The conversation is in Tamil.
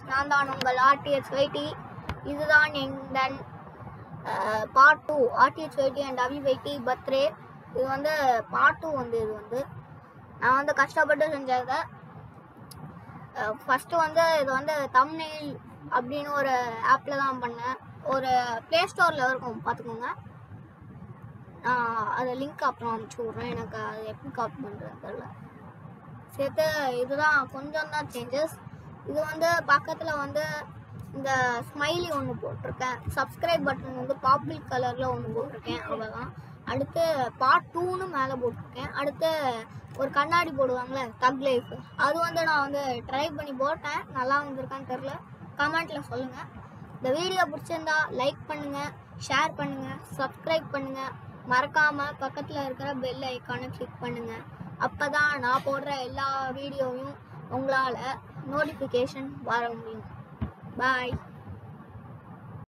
நான் தான் உங்கள் ஆர்டிஎஸ் வைட்டி இதுதான் எங்கள் பார்ட் டூ ஆர்டிஎஸ் வைட்டி அண்ட் அபி வைட்டி பர்த்டே இது வந்து பார்ட் டூ வந்து இது வந்து நான் வந்து கஷ்டப்பட்டு செஞ்சதை ஃபஸ்ட்டு வந்து இது வந்து தம்னெயில் அப்படின்னு ஒரு ஆப்பில் தான் பண்ணேன் ஒரு ப்ளே ஸ்டோரில் இருக்கும் பார்த்துக்கோங்க நான் அதை லிங்க் அப்புறம் அனுப்பிச்சி விட்றேன் எனக்கு அது எப்படி காப்பி பண்ணுறது தெரியல சேர்த்து இதுதான் கொஞ்சம் தான் சேஞ்சஸ் இது வந்து பக்கத்தில் வந்து இந்த ஸ்மைலி ஒன்று போட்டிருக்கேன் சப்ஸ்கிரைப் பட்டன் வந்து பாப்பிள் கலரில் ஒன்று போட்டிருக்கேன் அவ்வளோதான் அடுத்து பார்ட் டூன்னு மேலே போட்டிருக்கேன் அடுத்து ஒரு கண்ணாடி போடுவாங்களே தக் லைஃப் அது வந்து நான் வந்து ட்ரை பண்ணி போட்டேன் நல்லா வந்திருக்கான்னு தெரில கமெண்ட்டில் சொல்லுங்கள் இந்த வீடியோ பிடிச்சிருந்தா லைக் பண்ணுங்கள் ஷேர் பண்ணுங்கள் சப்ஸ்கிரைப் பண்ணுங்கள் மறக்காமல் பக்கத்தில் இருக்கிற பெல் ஐக்கானை கிளிக் பண்ணுங்கள் அப்போ தான் நான் போடுற எல்லா வீடியோவையும் உங்களால் நோட்டிஃபிகேஷன் வர முடியும் பாய்